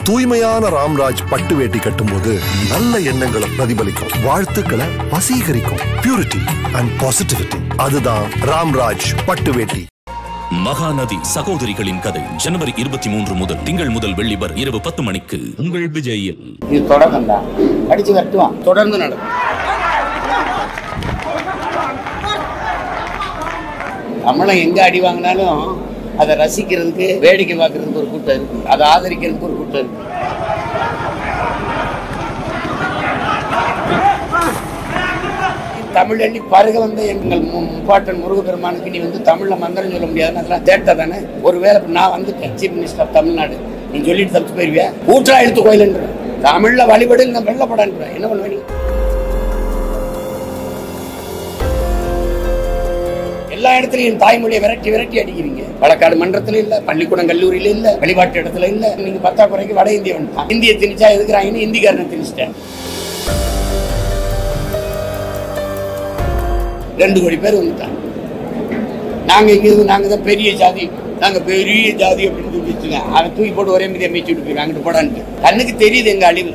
தூய்மையான ராம்ராஜ் பட்டு வேட்டி கட்டும்போது நல்ல எண்ணங்களை பிரதிபலிக்கும் வாழ்த்துக்களை வசீகரிக்கும் பியூரிட்டி அண்ட் பாசிட்டிவிட்டி அதுதான் ராம்ராஜ் பட்டு வேட்டி மகாநதி சகோதரிகளின் கதை ஜனவரி இருபத்தி மூன்று முதல் திங்கள் முதல் வெள்ளி வரை இரவு பத்து மணிக்கு உங்கள் விஜயில் இது தொடக்கம் தான் அடிச்சு கட்டுவான் தொடர்ந்து நடக்கும் தமிழன் எங்க அடி வாங்கினாலும் அதை ரசிக்கிறதுக்கு வேடிக்கை பார்க்கறதுக்கு ஒரு கூட்டம் இருக்கு அதை ஆதரிக்கிறதுக்கு ஒரு கூட்டம் இருக்கு தமிழ் அள்ளி பருக வந்த எங்கள் மு- முப்பாட்டன் முருகப்பெருமானுக்கு நீ வந்து தமிழ்ல மந்திரம் சொல்ல முடியாதுன்னு அதெல்லாம் தேட்டா தானே ஒருவேளை இப்ப நான் வந்துட்டேன் சீஃப் மினிஸ்டர் ஆஃப் தமிழ்நாடு நீ சொல்லிட்டு தப்பிச்சு போயிருவியா ஊற்றா எழுத்து கோயிலுன்ற தமிழ்ல வழிபடு நான் வெள்ளப்படான்ற என்ன பண்ணுவ நீ எல்லா இடத்துலயும் தாய்மொழியை விரட்டி விரட்டி அடிக்கிறீங்க வழக்காடு மன்றத்துல இல்ல பள்ளிக்கூடம் கல்லூரியில இல்ல வழிபாட்டு இடத்துல இல்ல நீங்க பத்தாக்குறைக்கு வட இந்திய வந்துட்டான் இந்திய திணிச்சா எதுக்குறாங்கன்னு இந்திக்காரனை திணிச்சிட்டேன் ரெண்டு கோடி பேர் வந்துட்டாங்க நாங்க இங்க இருந்து நாங்க தான் பெரிய ஜாதி நாங்க பெரிய ஜாதி அப்படின்னு தூக்கி வச்சுங்க அதை தூக்கி போட்டு ஒரே மீதியை மீச்சு விட்டு போயிருக்காங்க அங்கிட்டு போடான்ட்டு கண்ணுக்கு தெரியுது எங்க அழிவு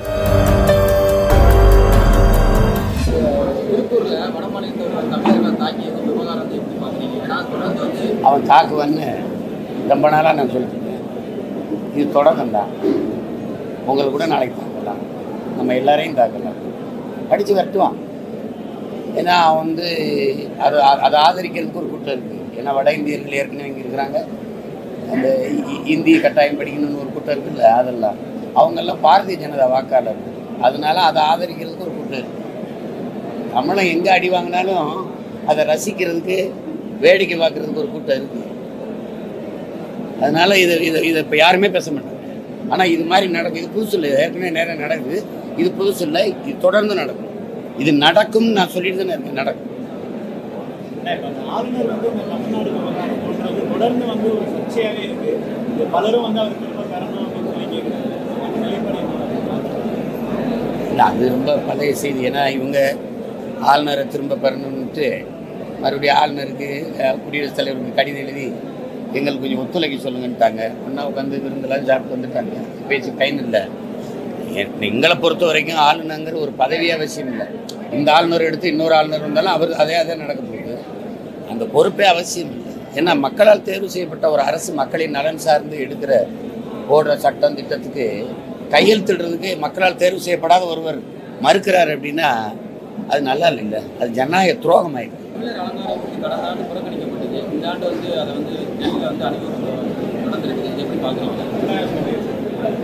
திருப்பூர்ல வட மாநிலத்தவர் தமிழர்களை தாக்கியது விவகாரத்தை எப்படி பாக்குறீங்க ஏன்னா தொடர்ந்து வந்து அவன் தாக்குவான்னு ரொம்ப நாளாக நான் சொல்லிட்டு இருக்கேன். இது தொடக்கம் தான் உங்களுக்கு கூட நாளைக்கு தாக்கலாம் நம்ம எல்லாரையும் தாக்கலாம் அடித்து வரட்டுவான் ஏன்னா அவன் வந்து அது அதை ஆதரிக்கிறதுக்கு ஒரு கூட்டம் இருக்குது ஏன்னா வட இந்தியர்கள் ஏற்கனவே இங்கே இருக்கிறாங்க அந்த இ- இந்திய கட்டாயம் படிக்கணும்னு ஒரு கூட்டம் இருக்குல்ல அதெல்லாம் அவங்கெல்லாம் பாரதிய ஜனதா வாக்காளர் அதனால அதை ஆதரிக்கிறதுக்கு ஒரு கூட்டம் இருக்குது தமிழன் எங்கே அடி வாங்கினாலும் அதை ரசிக்கிறதுக்கு வேடிக்கை பார்க்கறதுக்கு ஒரு கூட்டம் இருக்கு அதனால இது இதை இதை இப்போ யாருமே பேச மாட்டாங்க ஆனால் இது மாதிரி நடக்குது இது புதுசு இல்லை ஏற்கனவே நேரம் நடக்குது இது புதுசு இல்லை இது தொடர்ந்து நடக்கும் இது நடக்கும்னு நான் சொல்லிட்டு தானே இருக்கேன் நடக்கும் இப்ப அந்த ஆளுநர் வந்து இந்த தமிழ்நாடு விவகாரம் போன்றது தொடர்ந்து வந்து ஒரு சர்ச்சையாவே இருக்கு இது பலரும் வந்து அவர் திரும்ப பெறணும் அப்படின்னு சொல்லி கேட்குறாங்க அந்த நிலைப்பாடு என்ன? இல்லை அது ரொம்ப பழைய செய்தி ஏன்னா இவங்க ஆளுநரை திரும்ப பெறணும்னுட்டு மறுபடியும் ஆளுநருக்கு அஹ், குடியரசுத் தலைவருக்கு கடிதம் எழுதி எங்களுக்கு கொஞ்சம் ஒத்துழைக்க சொல்லுங்கன்ட்டாங்க ஒன்றா உட்காந்து விருந்தெல்லாம் சாப்பிட்டு வந்துட்டாங்க பேச்சு கைன்னு இல்லை எ- எங்களை பொறுத்த வரைக்கும் ஆளுநருங்கிற ஒரு பதவி அவசியம் இல்லை இந்த ஆளுநர் எடுத்து இன்னொரு ஆளுநர் வந்தாலும் அவர் அதே அதே நடக்க போகுது அந்த பொறுப்பே அவசியம் இல்லை ஏன்னா மக்களால் தேர்வு செய்யப்பட்ட ஒரு அரசு மக்களின் நலன் சார்ந்து எடுக்கிற போடுற சட்டம் திட்டத்துக்கு கையெழுத்திடுறதுக்கு மக்களால் தேர்வு செய்யப்படாத ஒருவர் மறுக்கிறார் அப்படின்னா அது நல்லா இல்லைல்ல அது ஜனநாயக துரோகம் ஆயிடுது தமிழர் அலங்காரம் வந்து கடந்த ஆண்டு புறக்கணிக்கப்பட்டது இந்த ஆண்டு வந்து அதை வந்து டெல்லியில் வந்து அனுபவம் நடந்திருக்குது இது எப்படி பாக்குறீங்க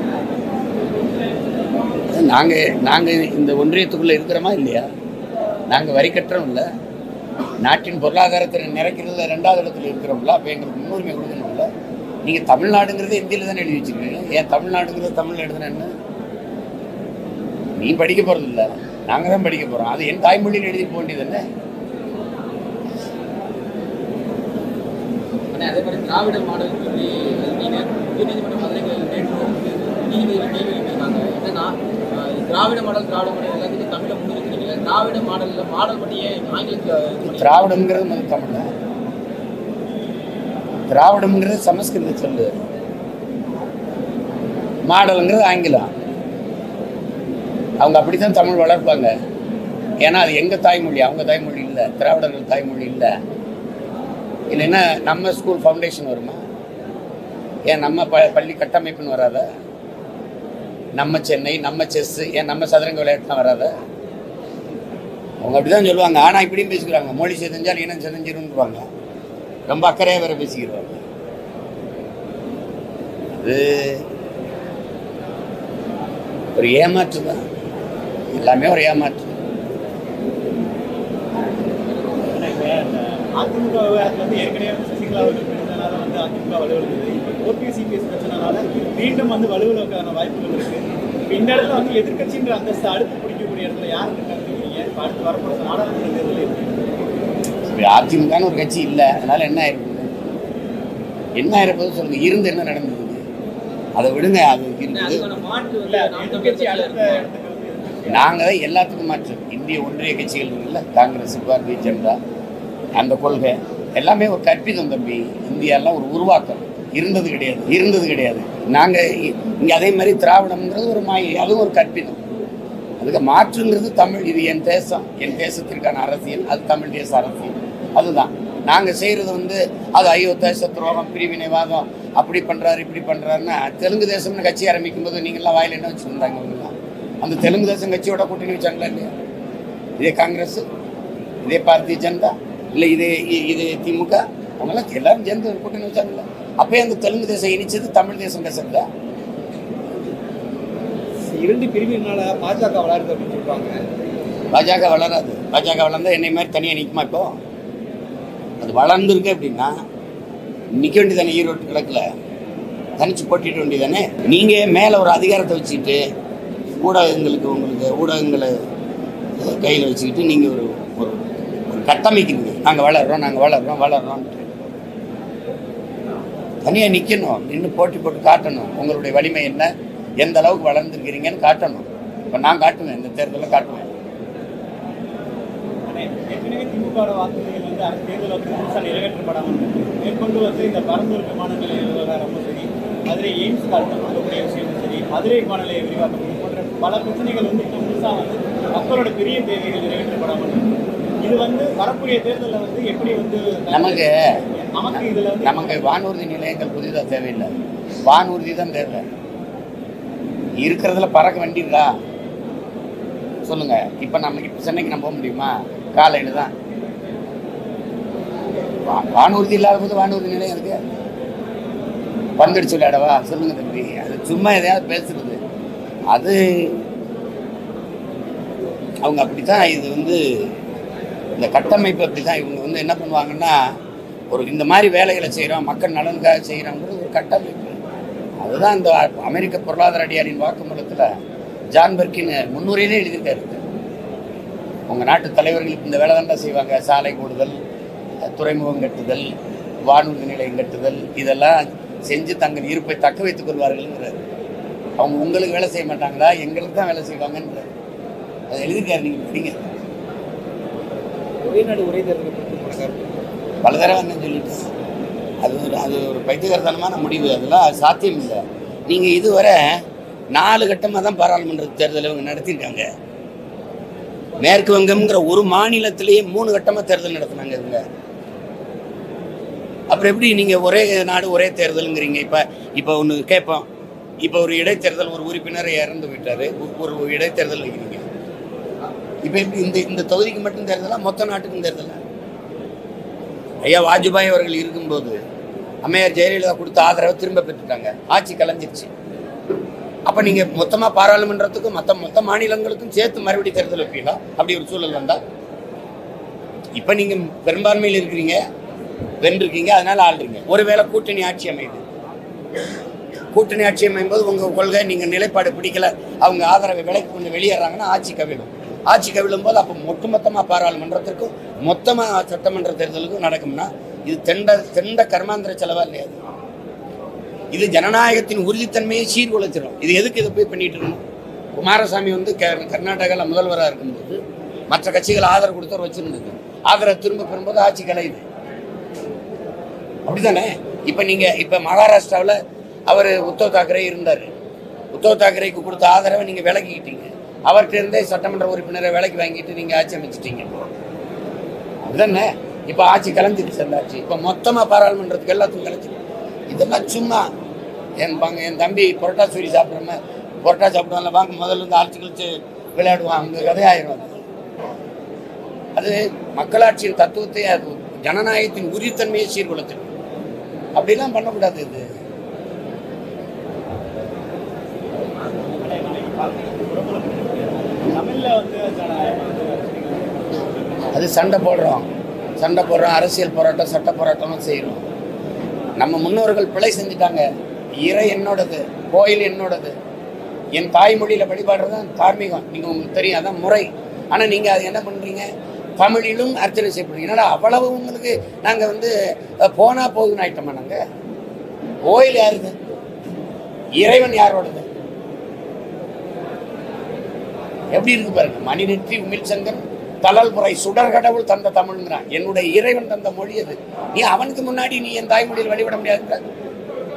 நாங்கள் நாங்கள் இந்த ஒன்றியத்துக்குள்ளே இருக்கிறோமா இல்லையா நாங்கள் வரி கட்டுறோம் இல்லை நாட்டின் பொருளாதாரத்தை நிறைக்கிறதுல ரெண்டாவது இடத்துல இருக்கிறோம்ல அப்போ எங்களுக்கு முன்னுரிமை கொடுக்கணும்ல நீங்கள் தமிழ்நாடுங்கிறத இந்தியில் தானே எழுதி வச்சிருக்கீங்க ஏன் தமிழ்நாடுங்கிறது தமிழ் எழுதுன என்ன நீ படிக்க போகிறது இல்லை நாங்கள் தான் படிக்க போகிறோம் அது என் தாய்மொழியில் எழுதி போக வேண்டியது என்ன ஆனால் அதே மாதிரி திராவிட மாடல் சொல்லி நீங்க உயர்நீதிமன்ற மதுரைகள் நேற்று வந்து நீதிபதிகள் கேள்வி எழுப்பியிருக்காங்க என்னன்னா அஹ், திராவிட மாடல் திராவிட மாடல் எல்லாத்துக்கும் தமிழை முன்னிறுத்துறீங்க திராவிட மாடல்ல மாடல் பற்றியே ஆங்கிலத்தில் திராவிடம்ங்கிறது முதல் தமிழ் திராவிடம்ங்கிறது சமஸ்கிருத சொல்லு மாடலுங்கிறது ஆங்கிலம் அவங்க அப்படித்தான் தமிழ் வளர்ப்பாங்க ஏன்னா அது எங்க தாய்மொழி அவங்க தாய்மொழி இல்லை திராவிடர்கள் தாய்மொழி இல்லை இல்லைன்னா நம்ம ஸ்கூல் ஃபவுண்டேஷன் வருமா ஏன் நம்ம ப பள்ளி கட்டமைப்புன்னு வராத நம்ம சென்னை நம்ம செஸ் ஏன் நம்ம சதுரங்க விளையாட்டுலாம் வராத அவங்க அப்படிதான் சொல்லுவாங்க ஆனா இப்படியும் பேசிக்கிறாங்க மொழி செதஞ்சால் இனம் செதஞ்சிரும்ன்றாங்க ரொம்ப அக்கறையாக வேற பேசிக்கிறாங்க அது ஒரு ஏமாற்று தான் எல்லாமே ஒரு ஏமாற்று ஆனா இப்ப இந்த அதிமுக விவகாரத்துல வந்து ஏற்கனவே வந்து சசிகலா அவர்கள் பிரிந்தனால வந்து அதிமுக வலுவிழந்தது இப்போ ஓபிஎஸ் சிபிஎஸ் பிரச்சனைனால மீண்டும் வந்து வலுவிழக்கான வாய்ப்புகள் இருக்கு இப்ப இந்த இடத்துல வந்து எதிர்க்கட்சின்ற அந்தஸ்து அடுத்து பிடிக்கக்கூடிய இடத்துல யாருக்கு கருத்துக்கிறீங்க இப்ப அடுத்து வரப்போற நாடாளுமன்ற தேர்தல் இருக்கு இப்படி அதிமுகன்னு ஒரு கட்சி இல்லை அதனால என்ன ஆயிருக்குது என்ன ஆயிருப்பது சொல்லுங்க இருந்து என்ன நடந்தது அதை விடுங்க அது இருக்குது அதுக்கான மாற்று இல்ல வந்து நாம் எதிர்க்கட்சி தமிழர் அடுத்த கட்சியில இடத்துக்கு வந்து இருக்கு. நாங்கள் தான் எல்லாத்துக்கும் மாற்று இந்திய ஒன்றிய கட்சிகள் இருக்குல்ல காங்கிரஸ் பாரதிய ஜனதா அந்த கொள்கை எல்லாமே ஒரு கற்பிதம் தம்பி இந்தியாலாம் ஒரு உருவாக்கம் இருந்தது கிடையாது இருந்தது கிடையாது நாங்கள் இங்கே அதே மாதிரி திராவிடம்ங்கிறது ஒரு மாயை அதுவும் ஒரு கற்பிதம் அதுக்கு மாற்றுங்கிறது தமிழ் இது என் தேசம் என் தேசத்திற்கான அரசியல் அது தமிழ் தேச அரசியல் அதுதான் நாங்கள் செய்கிறது வந்து அது ஐயோ தேச துரோகம் பிரிவினைவாதம் அப்படி பண்ணுறாரு இப்படி பண்ணுறாருன்னா தெலுங்கு தேசம்னு கட்சி ஆரம்பிக்கும் போது நீங்களாம் வாயில் என்ன வச்சுருந்தாங்க இவங்கெல்லாம் அந்த தெலுங்கு தேசம் கட்சியோட கூட்டணி வச்சாங்களா இல்லையா இதே காங்கிரஸ் இதே பாரதிய ஜனதா இல்லை இதே இ- இது திமுக அவங்கெல்லாம் எல்லாரும் சேர்ந்து ஒரு கூட்டணி வச்சாங்கல்ல அப்பயே அந்த தெலுங்கு தேசம் இனிச்சது தமிழ் தேசம் பேசுறதா இரண்டு பிரிவினால பாஜக வளருது அப்படின்னு சொல்றாங்க பாஜக வளராது பாஜக வளர்ந்தா என்னை மாதிரி தனியாக நிற்குமா இப்போ அது வளர்ந்துருக்கு அப்படின்னா நிற்க வேண்டியதானே ஈரோட்டு கிழக்கில் தனிச்சு போட்டிட வேண்டியதானே நீங்கள் மேலே ஒரு அதிகாரத்தை வச்சுக்கிட்டு ஊடகங்களுக்கு உங்களுக்கு ஊடகங்களை கையில் வச்சுக்கிட்டு நீங்கள் ஒரு ஒரு ஒரு கட்டமைக்கிறீங்க நாங்கள் வளர்றோம் நாங்கள் வளர்றோம் வளர்றோம்ட்டு தனியாக நிற்கணும் நின்று போட்டி போட்டு காட்டணும் உங்களுடைய வலிமை என்ன எந்த அளவுக்கு வளர்ந்துருக்கிறீங்கன்னு காட்டணும் இப்போ நான் காட்டுவேன் இந்த தேர்தலில் காட்டுவேன் ஆனா, ஏற்கனவே திமுக வாக்குறுதிகள் வந்து அரசு தேர்தல் வந்து முழுசா நிறைவேற்றப்படாமல் இருக்கு. மேற்கொண்டு வந்து இந்த பரந்தூர் விமான நிலைய விவகாரமும் சரி மதுரை எய்ம்ஸ் கட்டக்கூடிய விஷயமும் சரி மதுரை விமான நிலைய விரிவாக்கம் போன்ற பல பிரச்சனைகள் வந்து இப்போ முழுசா வந்து மக்களோட பெரிய தேவைகள் நிறைவேற்றப்படாமல் இருக்கு. இது வந்து வரக்கூடிய தேர்தலில் வந்து எப்படி வந்து நமக்கு நமக்கு இதுல வந்து நமக்கு வானூர்தி நிலையங்கள் புதிதாக தேவையில்லை வானூர்தி தான் தேவை இருக்கிறதுல பறக்க வண்டி இருக்கா சொல்லுங்க இப்போ நம்ம இப்போ சென்னைக்கு நம்ம போக முடியுமா காலையில் தான் வா- வானூர்தி இல்லாத போது வானூர்தி நிலையம் இருக்கு பந்தடிச்சு விளையாடவா சொல்லுங்க தம்பி அது சும்மா எதையாவது பேசுறது அது அவங்க அப்படித்தான் இது வந்து இந்த கட்டமைப்பு அப்படித்தான் இவங்க வந்து என்ன பண்ணுவாங்கன்னா ஒரு இந்த மாதிரி வேலைகளை செய்கிறோம் மக்கள் நலனுக்காக செய்கிறோங்கிறது ஒரு கட்டமைப்பு அதுதான் இந்த அமெரிக்க பொருளாதார அடியாரின் வாக்குமூலத்தில் ஜான் பெர்கின் முன்னுரையிலே எழுதியிருக்காரு உங்கள் நாட்டு தலைவர்களுக்கு இந்த வேலை தான்டா செய்வாங்க சாலை கூடுதல் துறைமுகம் கட்டுதல் வானூர்தி நிலையம் கட்டுதல் இதெல்லாம் செஞ்சு தங்கள் இருப்பை தக்க வைத்துக் கொள்வார்கள்ங்கிறாரு அவங்க உங்களுக்கு வேலை செய்ய மாட்டாங்களா எங்களுக்கு தான் வேலை செய்வாங்கன்றாரு அதை எழுதியிருக்காரு நீங்கள் படிங்க ஒரே நாடு ஒரே தேர்தல் குறித்து உங்களோட கருத்து பல தடவை என்ன சொல்லிட்டேன் அது ஒரு அது ஒரு பைத்தியகாரத்தனமான முடிவு அதெல்லாம் சாத்தியம் இல்லை நீங்கள் இதுவரை நாலு கட்டமாக தான் பாராளுமன்ற தேர்தலை இவங்க நடத்தியிருக்காங்க மேற்கு வங்கம்ங்கிற ஒரு மாநிலத்திலேயே மூணு கட்டமாக தேர்தல் நடத்துனாங்க இவங்க அப்புறம் எப்படி நீங்கள் ஒரே நாடு ஒரே தேர்தலுங்கிறீங்க இப்போ இப்போ ஒன்று கேட்போம் இப்போ ஒரு இடைத்தேர்தல் ஒரு உறுப்பினர் இறந்து விட்டாரு ஒரு இடைத்தேர்தல் வைக்கிறீங்க இப்போ எப்படி இந்த இந்த தொகுதிக்கு மட்டும் தேர்தலா மொத்த நாட்டுக்கும் தேர்தலா ஐயா வாஜ்பாய் அவர்கள் இருக்கும்போது அம்மையார் ஜெயலலிதா கொடுத்த ஆதரவை திரும்ப பெற்றுட்டாங்க ஆட்சி கலைஞ்சிருச்சு அப்போ நீங்கள் மொத்தமாக பாராளுமன்றத்துக்கும் மற்ற மொத்த மாநிலங்களுக்கும் சேர்த்து மறுபடியும் தேர்தல் வைப்பீங்களா அப்படி ஒரு சூழல் வந்தா இப்போ நீங்கள் பெரும்பான்மையில் இருக்கிறீங்க வென்றிருக்கீங்க அதனால ஆள்றீங்க ஒருவேளை கூட்டணி ஆட்சி அமையுது கூட்டணி ஆட்சி அமையும் போது உங்கள் கொள்கை நீங்கள் நிலைப்பாடு பிடிக்கல அவங்க ஆதரவை விலைக்கு கொண்டு வெளியேறாங்கன்னா ஆட்சி கவிழும் ஆட்சி கவிழும் போது அப்போ ஒட்டுமொத்தமாக பாராளுமன்றத்திற்கும் மொத்தமாக சட்டமன்ற தேர்தலுக்கும் நடக்கும்னா இது தெண்ட தெண்ட கர்மாந்திர செலவா இல்லையா இது? இது ஜனநாயகத்தின் உறுதித்தன்மையை சீர்குலைச்சிடும் இது எதுக்கு இதை போய் பண்ணிட்டு இருக்கணும் குமாரசாமி வந்து கர்- கர்நாடகாவில் முதல்வராக இருக்கும்போது மற்ற கட்சிகள் ஆதரவு கொடுத்தவர் வச்சிருந்தது ஆதரவு திரும்ப பெறும்போது ஆட்சி கலையுது அப்படிதானே இப்போ நீங்கள் இப்போ மகாராஷ்டிராவில் அவர் உத்தவ் தாக்கரே இருந்தார் உத்தவ் தாக்கரேக்கு கொடுத்த ஆதரவை நீங்கள் விலக்கிக்கிட்டீங்க அவர்கிட்ட இருந்தே சட்டமன்ற உறுப்பினரை விலைக்கு வாங்கிட்டு நீங்கள் ஆட்சி அமைச்சிட்டீங்க அதுதானே இப்போ ஆட்சி கலைஞ்சிருச்சு அந்த ஆட்சி இப்போ மொத்தமாக பாராளுமன்றத்துக்கு எல்லாத்துக்கும் கலைஞ்சிருக்கு இதெல்லாம் சும்மா என் பாங்க என் தம்பி புரோட்டா சூரி சாப்பிட்றமே புரோட்டா சாப்பிடுவாங்கல்ல வாங்க முதல்ல இருந்து ஆட்சி கழிச்சு விளையாடுவான் அவங்க கதையாயிரும் அது அது மக்களாட்சியின் தத்துவத்தை அது ஜனநாயகத்தின் உறுதித்தன்மையை சீர்குலைச்சிடும் அப்படிலாம் பண்ணக்கூடாது இது தமிழ்ல வந்து ஜனநாயகம் வந்து அது சண்டை போடுறோம் சண்டை போடுறோம் அரசியல் போராட்டம் சட்ட போராட்டமும் செய்கிறோம் நம்ம முன்னோர்கள் பிழை செஞ்சுட்டாங்க இறை என்னோடது கோயில் என்னோடது என் தாய்மொழியில் வழிபாடுறது தான் தார்மீகம் நீங்கள் உங்களுக்கு தெரியும் அதான் முறை ஆனால் நீங்கள் அது என்ன பண்ணுறீங்க தமிழிலும் அர்ச்சனை செய்யப்படுறீங்க என்னடா அவ்வளவு உங்களுக்கு நாங்கள் வந்து அஹ், போனா போகுதுன்னு ஆயிட்டோமா நாங்கள் கோயில் யாருது இறைவன் யாரோடது எப்படி இருக்கு பாருங்க மணிநெற்றி உமிழ் சங்கன் தலல் முறை சுடர் கடவுள் தந்த தமிழ்ங்கிறான் என்னுடைய இறைவன் தந்த மொழி அது நீ அவனுக்கு முன்னாடி நீ என் தாய்மொழியில் வழிபட முடியாதுங்கிற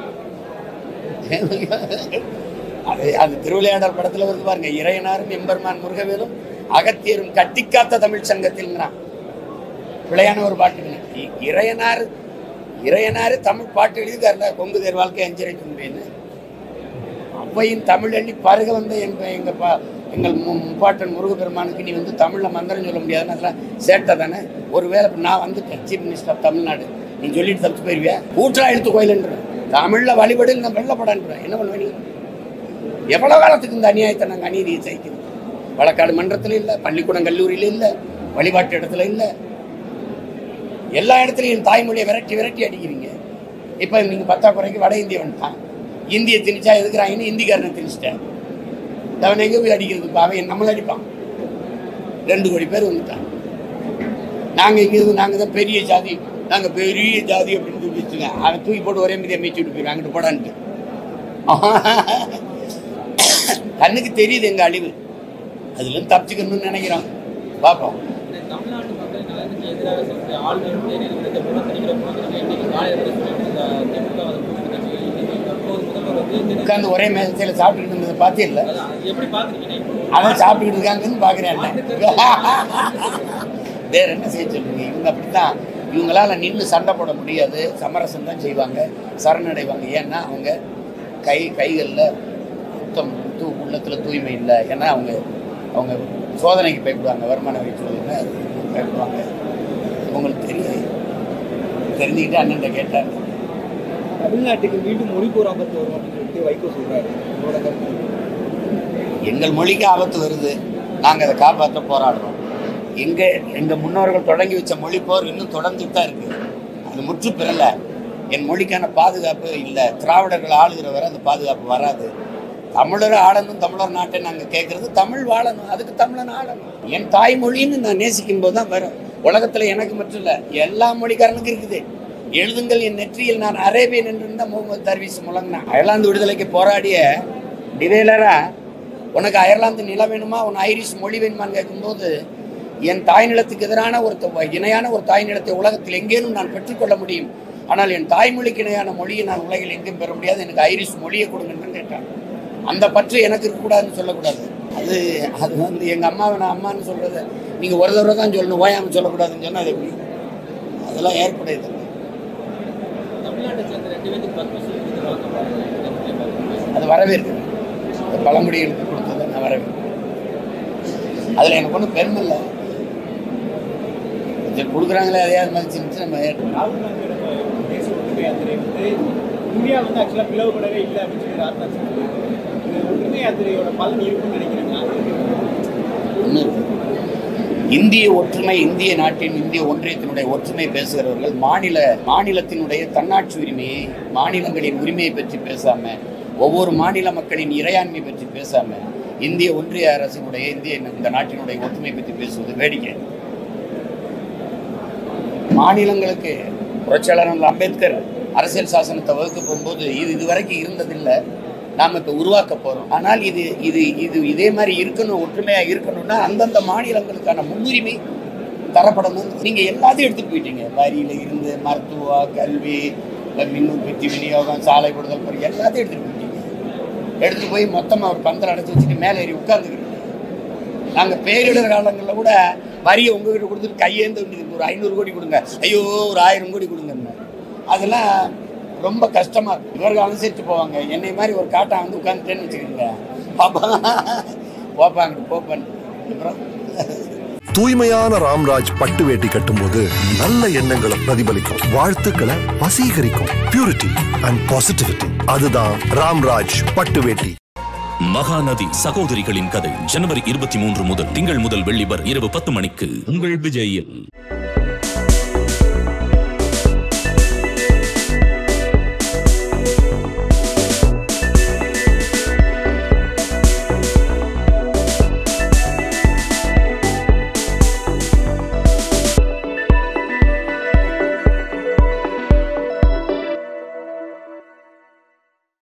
அது அது திருவிளையாடல் படத்துல வந்து பாருங்க இறையனாரும் எம்பெருமான் முருகவேலும் அகத்தியரும் கட்டிக்காத்த தமிழ் சங்கத்தில்ங்கிறான் பிழையான ஒரு பாட்டுங்க இ- இறையனார் இறையனார் தமிழ் பாட்டு எழுதிக்காருல கொங்கு தேர் வாழ்க்கை அஞ்சரை தும்பின்னு அப்பையும் தமிழ் எண்ணி பருக வந்த எங்க எங்க பா எங்கள் மு- முப்பாட்டன் முருகப்பெருமானுக்கு நீ வந்து தமிழில் மந்திரம் சொல்ல முடியாதுன்னு அதெல்லாம் சேட்டை தானே ஒருவேளை இப்ப நான் வந்துட்டேன் சீஃப் மினிஸ்டர் ஆஃப் தமிழ்நாடு நீ சொல்லிட்டு தப்பிச்சு போயிருவியா கூற்றா எழுத்து கோயிலுன்ற தமிழில் வழிபடு நான் வெள்ளப்படான்றேன் என்ன பண்ணுவேன் நீ எவ்வளோ காலத்துக்கு இந்த அநியாயத்தை நாங்கள் அநீதியை சகிக்கிறோம் வழக்காடு மன்றத்தில் இல்லை பள்ளிக்கூடம் கல்லூரியில் இல்லை வழிபாட்டு இடத்துல இல்லை எல்லா இடத்துலையும் தாய்மொழியை விரட்டி விரட்டி அடிக்கிறீங்க இப்போ நீங்கள் பத்தாக்குறைக்கு வட இந்திய வந்துட்டான் இந்திய திணிச்சா எதுக்குறாங்கன்னு இந்திக்காரனை திணிச்சிட்டேன் அவன் எங்கே போய் அடிக்கிறது இப்போ அவன் நம்மளை அடிப்பான் ரெண்டு கோடி பேர் வந்துட்டான் நாங்கள் இங்கே இருந்து நாங்கள் தான் பெரிய ஜாதி நாங்கள் பெரிய ஜாதி அப்படின்னு தூக்கி வச்சுங்க அவன் தூக்கி போட்டு ஒரே மீதியை மீச்சு விட்டு போயிடுவான் அங்கிட்டு போடான்ட்டு கண்ணுக்கு தெரியுது எங்கள் அழிவு அதுலேருந்து தப்பிச்சுக்கணும்னு நினைக்கிறான் பார்ப்போம் இந்த தமிழ்நாட்டு மக்கள் நலனுக்கு எதிராக செலுத்திய ஆளுநருடைய நிறுவனத்தை புறக்கணிக்கிற புறக்கணிக்க இன்னைக்கு காலையில் வரை சொல்லிட்டு இருந்த திமுக வந்து கூட்டணி கட்சி இன்னைக்கு தற்போது முதல்வர் வந்து திரு- உட்காந்து ஒரே மேசையில் சாப்பிட்டுட்டு இருந்ததை பார்த்தே இல்லை அதான், அது எப்படி பாக்குறீங்க இப்போ அவன் சாப்பிட்டுக்கிட்டு இருக்காங்கன்னு பார்க்குறேன் வேற என்ன செய்ய சொல்றீங்க இவங்க அப்படித்தான் இவங்களால நின்று சண்டை போட முடியாது சமரசம் தான் செய்வாங்க சரணடைவாங்க ஏன்னா அவங்க கை கைகளில் சுத்தம் தூ உள்ளத்தில் தூய்மை இல்லை ஏன்னா அவங்க அவங்க சோதனைக்கு பயப்படுவாங்க வருமான வரி சோதனை அதுக்கு பயப்படுவாங்க உங்களுக்கு தெரியும் தெரிஞ்சுக்கிட்டு அண்ணன் கேட்டார் தமிழ்நாட்டுக்கு மீண்டும் மொழிப்போர் ஆபத்து வரும் அப்படின்னு சொல்லிட்டு வைகோ சொல்றாரு உங்களோட கருத்து எங்கள் மொழிக்கு ஆபத்து வருது நாங்கள் அதை காப்பாற்ற போராடுறோம் எங்க எங்கள் முன்னோர்கள் தொடங்கி வச்ச மொழி போர் இன்னும் தொடர்ந்துட்டு தான் இருக்கு அது முற்று பெறல என் மொழிக்கான பாதுகாப்பு இல்லை திராவிடர்கள் ஆளுகிற வரை அந்த பாதுகாப்பு வராது தமிழர் ஆளணும் தமிழர் நாட்டை நாங்கள் கேட்கறது தமிழ் வாழணும் அதுக்கு தமிழன் ஆளணும் என் தாய்மொழின்னு நான் நேசிக்கும் போது தான் வரும் உலகத்தில் எனக்கு மட்டும் இல்லை எல்லா மொழிக்காரனுக்கும் இருக்குது எழுதுங்கள் என் நெற்றியில் நான் அரேபியன் என்று இருந்தால் முகமது தர்வீஸ் முழங்கினான் அயர்லாந்து விடுதலைக்கு போராடிய டிவேலரா உனக்கு அயர்லாந்து நிலம் வேணுமா உன் ஐரிஷ் மொழி வேணுமான்னு கேட்கும்போது என் தாய் நிலத்துக்கு எதிரான ஒரு த- இணையான ஒரு தாய் நிலத்தை உலகத்தில் எங்கேனும் நான் பெற்றுக்கொள்ள முடியும் ஆனால் என் தாய்மொழிக்கு இணையான மொழியை நான் உலகில் எங்கேயும் பெற முடியாது எனக்கு ஐரிஷ் மொழியை கொடுங்கன்னு கேட்டான் அந்த பற்று எனக்கு இருக்கக்கூடாதுன்னு சொல்லக்கூடாது அது அது வந்து எங்கள் அம்மாவை நான் அம்மான்னு சொல்கிறது நீங்கள் ஒரு தடவை தான் சொல்லணும் ஓயாமல் சொல்லக்கூடாதுன்னு சொன்னால் அது எப்படி அதெல்லாம் ஏற்புடையது தமிழ்நாட்டை சேர்ந்த ரெண்டு பேருக்கு பத்மஸ்ரீ விருது வழங்கப்படுறாங்க அது வரவேற்கிறேன் இந்த பழங்குடிகளுக்கு கொடுத்ததை நான் வரவேற்கிறேன் அதில் எனக்கு ஒன்றும் பெருமை இல்லை சரி கொடுக்குறாங்களே அதையாவது மதிச்சுட்டு நம்ம ஏற்று ராகுல் காந்தியோட தேசிய ஒற்றுமை யாத்திரை வந்து இந்தியா வந்து ஆக்சுவலாக பிளவுபடவே இல்லை அப்படின்னு சொல்லி ராஜ்நாத் சிங் சொல்லியிருக்காரு. இந்த ஒற்றுமை யாத்திரையோட பலன் இருக்கும்னு நினைக்கிறேன் ஒன்று இருக்கு. இந்திய ஒற்றுமை இந்திய நாட்டின் இந்திய ஒன்றியத்தினுடைய ஒற்றுமை பேசுகிறவர்கள் மாநில மாநிலத்தினுடைய தன்னாட்சி உரிமையை மாநிலங்களின் உரிமையை பற்றி பேசாம ஒவ்வொரு மாநில மக்களின் இறையாண்மை பற்றி பேசாம இந்திய ஒன்றிய அரசினுடைய இந்திய இந்த நாட்டினுடைய ஒற்றுமை பற்றி பேசுவது வேடிக்கை மாநிலங்களுக்கு புரட்சியாளர் அம்பேத்கர் அரசியல் சாசனத்தை வகுக்க போகும்போது இது இதுவரைக்கும் இருந்ததில்லை நாம் இப்போ உருவாக்க போகிறோம் ஆனால் இது இது இது இதே மாதிரி இருக்கணும் ஒற்றுமையாக இருக்கணும்னா அந்தந்த மாநிலங்களுக்கான முன்னுரிமை தரப்படணும் நீங்கள் எல்லாத்தையும் எடுத்துட்டு போயிட்டீங்க வரியில் இருந்து மருத்துவ கல்வி மின் உற்பத்தி விநியோகம் சாலை விடுதல் பொறி எல்லாத்தையும் எடுத்துட்டு போயிட்டீங்க எடுத்துட்டு போய் மொத்தமாக ஒரு பந்தல் அடைச்சி வச்சுட்டு மேலே ஏறி உட்காந்துக்கிறீங்க நாங்கள் பேரிடர் காலங்களில் கூட வரியை உங்ககிட்ட கொடுத்துட்டு கையேந்து வேண்டியது ஒரு ஐநூறு கோடி கொடுங்க ஐயோ ஒரு ஆயிரம் கோடி கொடுங்கன்னு அதெல்லாம் ரொம்ப கஷ்டமா இருக்கும் இவர்கள் அனுசரித்து போவாங்க என்னை மாதிரி ஒரு காட்டை வந்து உட்காந்துட்டேன்னு வச்சுக்கோங்க பாப்பா போப்பாங்க போப்பான்னு அப்புறம் தூய்மையான ராம்ராஜ் பட்டு வேட்டி கட்டும்போது நல்ல எண்ணங்களை பிரதிபலிக்கும் வாழ்த்துக்களை வசீகரிக்கும் பியூரிட்டி அண்ட் பாசிட்டிவிட்டி அதுதான் ராம்ராஜ் பட்டு வேட்டி மகாநதி சகோதரிகளின் கதை ஜனவரி இருபத்தி மூன்று முதல் திங்கள் முதல் வெள்ளி வரை இரவு பத்து மணிக்கு உங்கள் விஜயில்